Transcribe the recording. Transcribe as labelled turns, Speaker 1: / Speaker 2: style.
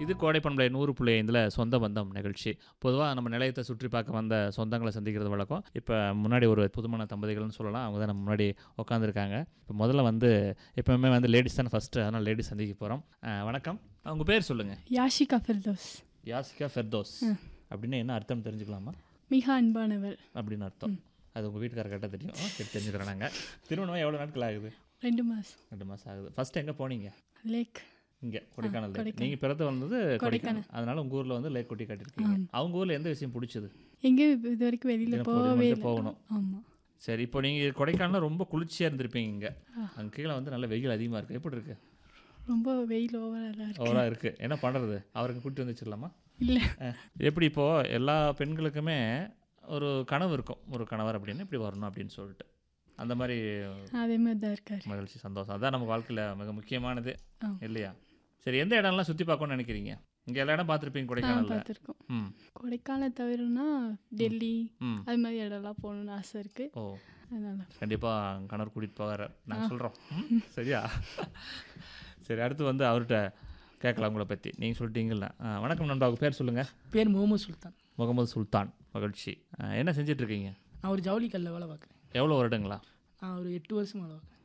Speaker 1: இது கோடை பண்பலை நூறு புள்ளி ஐந்தில் சொந்த பந்தம் நிகழ்ச்சி பொதுவாக நம்ம நிலையத்தை சுற்றி பார்க்க வந்த சொந்தங்களை சந்திக்கிறது வழக்கம் இப்போ முன்னாடி ஒரு புதுமண தம்பதிகள்னு சொல்லலாம் அவங்க தான் நம்ம முன்னாடி உட்காந்துருக்காங்க இப்போ முதல்ல வந்து எப்பவுமே வந்து லேடிஸ் தானே ஃபஸ்ட்டு அதனால் லேடிஸ் சந்திக்க போகிறோம் வணக்கம் அவங்க பேர் சொல்லுங்கள்
Speaker 2: யாஷிகா ஃபிர்தோஸ்
Speaker 1: யாசிகா ஃபெர்தோஸ் அப்படின்னு என்ன அர்த்தம் தெரிஞ்சுக்கலாமா
Speaker 2: மிக அன்பானவள்
Speaker 1: அப்படின்னு அர்த்தம் அது உங்கள் வீட்டுக்கார கரெக்டாக தெரியும் கேட்டு தெரிஞ்சுக்கிறேன் நாங்கள் திருமணம் எவ்வளோ நாட்கள் ஆகுது
Speaker 2: ரெண்டு மாதம்
Speaker 1: ரெண்டு மாதம் ஆகுது ஃபஸ்ட்டு எங்கே போனீங்க
Speaker 2: லேக்
Speaker 1: இங்கே கொடைக்கானல்
Speaker 2: கொடைக்கானல்.
Speaker 1: நீங்கள் பிறந்து வந்தது கொடைக்கானல் அதனால உங்கள் ஊரில் வந்து லேக் கொட்டி காட்டியிருக்கீங்க அவங்க ஊரில் எந்த விஷயம் பிடிச்சது
Speaker 2: எங்கேயும் இது வரைக்கும் வெளியில்
Speaker 1: தினப்பூர்
Speaker 2: போகவே
Speaker 1: மட்டும்
Speaker 2: இல்லை
Speaker 1: போகணும்.
Speaker 2: ஆமாம்
Speaker 1: சரி இப்போ நீங்கள் கொடைக்கானலில் ரொம்ப குளிர்ச்சியாக இருந்திருப்பீங்க இங்கே அங்கே கீழே வந்து நல்ல வெயில் அதிகமாக இருக்குது எப்படி இருக்குது
Speaker 2: ரொம்ப வெயில் ஓவராலாக இருக்கு
Speaker 1: ஓவராக இருக்குது என்ன பண்ணுறது அவருக்கு கூட்டி வந்து வச்சிடலாமா
Speaker 2: இல்லை
Speaker 1: எப்படி இப்போது எல்லா பெண்களுக்குமே ஒரு கனவு இருக்கும் ஒரு கணவர் அப்படின்னு இப்படி வரணும் அப்படின்னு சொல்லிட்டு அந்த மாதிரி
Speaker 2: அதே மாதிரி தான் இருக்கார்
Speaker 1: மகிழ்ச்சி சந்தோஷம் அதான் நம்ம வாழ்க்கையில் மிக முக்கியமானது
Speaker 2: ஆ.
Speaker 1: இல்லையா சரி எந்த இடம்லாம் சுற்றி பார்க்கணும்னு நினைக்கிறீங்க இங்கே எல்லா இடம் பார்த்துருப்பீங்க
Speaker 2: ஆ
Speaker 1: கொடைக்கானலில்
Speaker 2: பார்த்துருக்கோம்
Speaker 1: ம்
Speaker 2: கொடைக்கானல் தவிரனா டெல்லி
Speaker 1: ம்
Speaker 2: அது மாதிரி இடம்லாம் போகணுன்னு ஆசை இருக்குது
Speaker 1: ஓ
Speaker 2: அதனால
Speaker 1: கண்டிப்பாக கணவர் கூட்டிகிட்டு போகிறார் நாங்கள் சொல்கிறோம் சரியா சரி அடுத்து வந்து அவர்கிட்ட கேட்கலாம் உங்களை பற்றி நீங்கள் சொல்லிட்டீங்கல்ல ஆ, வணக்கம் நண்பா உங்கள் பேர் சொல்லுங்கள்
Speaker 3: பேர் முகமது சுல்தான்
Speaker 1: முகமது சுல்தான் மகிழ்ச்சி ஆ, என்ன செஞ்சிட்ருக்கீங்க
Speaker 3: நான் ஒரு ஜவுளி கல்லில் வேலை பார்க்குறேன்
Speaker 1: எவ்வளோ வருடங்களா
Speaker 3: நான் ஒரு எட்டு வருஷம் வேலை பார்க்குறேன்